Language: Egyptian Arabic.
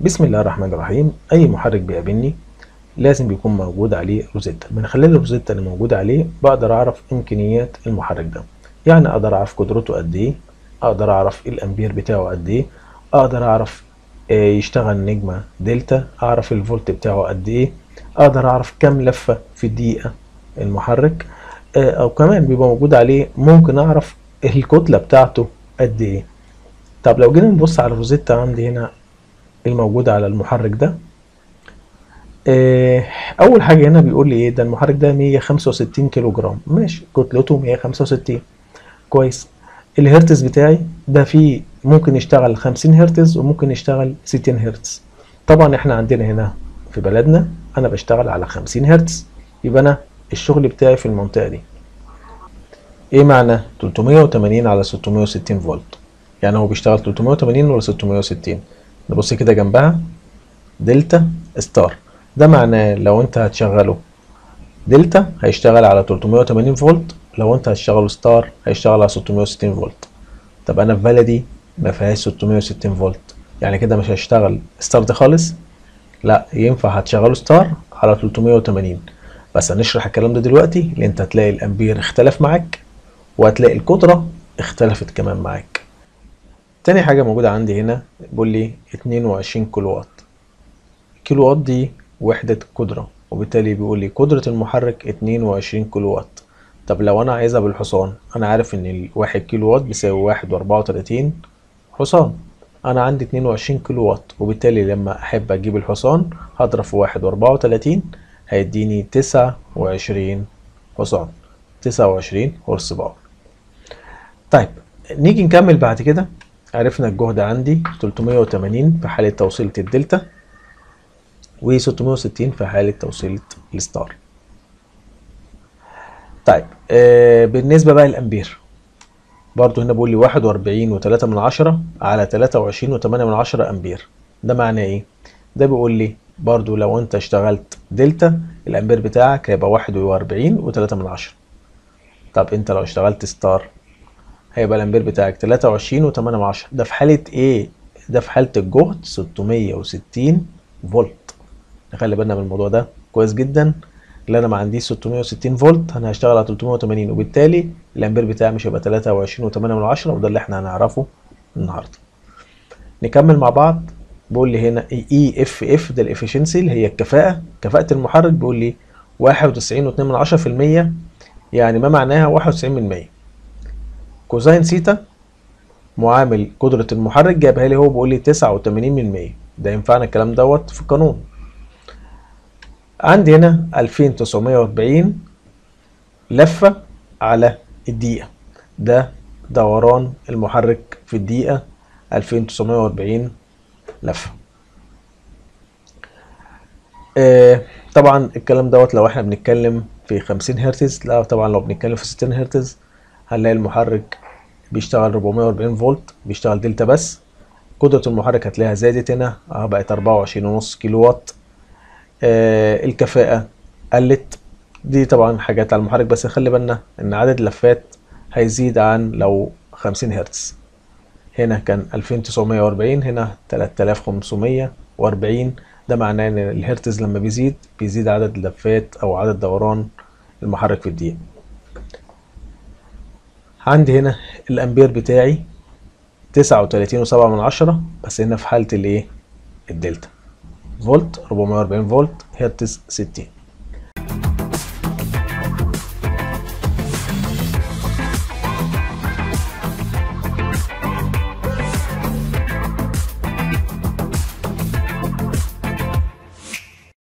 بسم الله الرحمن الرحيم اي محرك بيقابلني لازم بيكون موجود عليه روزيتا من خلال الروزيتا اللي موجود عليه بقدر اعرف امكانيات المحرك ده يعني اقدر اعرف قدرته قد ايه اقدر اعرف الامبير بتاعه قد ايه اقدر اعرف آه، يشتغل نجمة دلتا اعرف الفولت بتاعه قد ايه اقدر اعرف كام لفة في الدقيقة المحرك آه، او كمان بيبقى موجود عليه ممكن اعرف الكتلة بتاعته قد ايه طب لو جينا نبص على الروزيتا عندي هنا الموجودة على المحرك ده آه، اول حاجة هنا بيقول لي ايه ده المحرك ده 165 كيلو جرام ماشي كتلته 165 كويس الهرتز بتاعي ده فيه ممكن يشتغل 50 هرتز وممكن يشتغل 60 هرتز طبعا احنا عندنا هنا في بلدنا انا بشتغل على 50 هرتز يبقى انا الشغل بتاعي في المنطقة دي ايه معنى 380 على 660 فولت يعني هو بيشتغل 380 ولا 660 نبص كده جنبها دلتا ستار ده معناه لو انت هتشغله دلتا هيشتغل على 380 فولت لو انت هتشغله ستار هيشتغل على 660 فولت طب انا في بلدي ما فيهاش 660 فولت يعني كده مش هشتغل ستار ده خالص لا ينفع هتشغله ستار على 380 بس هنشرح الكلام ده دلوقتي لان انت هتلاقي الامبير اختلف معاك وهتلاقي القدرة اختلفت كمان معاك تاني حاجة موجودة عندي هنا بيقول لي 22 كيلو وات كيلو وات دي وحدة قدرة وبالتالي بيقول لي قدرة المحرك 22 كيلو وات طب لو أنا عايزها بالحصان أنا عارف إن الواحد كيلو وات بيساوي واحد وأربعة وتلاتين حصان أنا عندي 22 كيلو وات وبالتالي لما أحب أجيب الحصان هضرب في واحد وأربعة وتلاتين هيديني تسعة وعشرين حصان تسعة وعشرين هورس باور طيب نيجي نكمل بعد كده عرفنا الجهد عندي 380 في حالة توصيلة الدلتا و 660 في حالة توصيلة الستار طيب آه بالنسبة بقى للأمبير برضو هنا بيقول لي 41 و3 من عشرة على 23 و8 من عشرة أمبير ده معناه إيه؟ ده بيقول لي برضو لو أنت اشتغلت دلتا الأمبير بتاعك هيبقى 41 و3 من عشرة طب أنت لو اشتغلت ستار هيبقى الامبير بتاعك 23 و8 من عشرة ده في حالة ايه؟ ده في حالة الجهد 660 فولت نخلي بالنا من الموضوع ده كويس جدا اللي انا ما عنديش 660 فولت انا هشتغل على 380 وبالتالي الامبير بتاعي مش هيبقى 23 و8 من عشرة وده اللي احنا هنعرفه النهارده نكمل مع بعض بيقول لي هنا اي اف اف ده الافشنسي اللي هي الكفاءة كفاءة المحرك بيقول لي 91.2 من عشرة في المية يعني ما معناها 91 من 100 كوزين سيتا معامل قدرة المحرك جايبها لي هو بيقول لي 89 من 100 ده ينفعنا الكلام دوت في القانون عندي هنا 2940 لفة على الدقيقة ده دوران المحرك في الدقيقة 2940 لفة آه طبعا الكلام دوت لو احنا بنتكلم في 50 هرتز لا طبعا لو بنتكلم في 60 هرتز هنلاقي المحرك بيشتغل 440 فولت بيشتغل دلتا بس قدرة المحرك هتلاقيها زادت هنا اه بقت 24.5 كيلو وات آه الكفاءة قلت دي طبعا حاجات على المحرك بس خلي بالنا ان عدد اللفات هيزيد عن لو 50 هرتز هنا كان 2940 هنا 3540 ده معناه ان الهرتز لما بيزيد بيزيد عدد اللفات او عدد دوران المحرك في الدقيقة عندي هنا الامبير بتاعي تسعة وتلاتين وسبعة من عشرة بس هنا في حالة الايه الدلتا فولت 440 فولت هرتز 60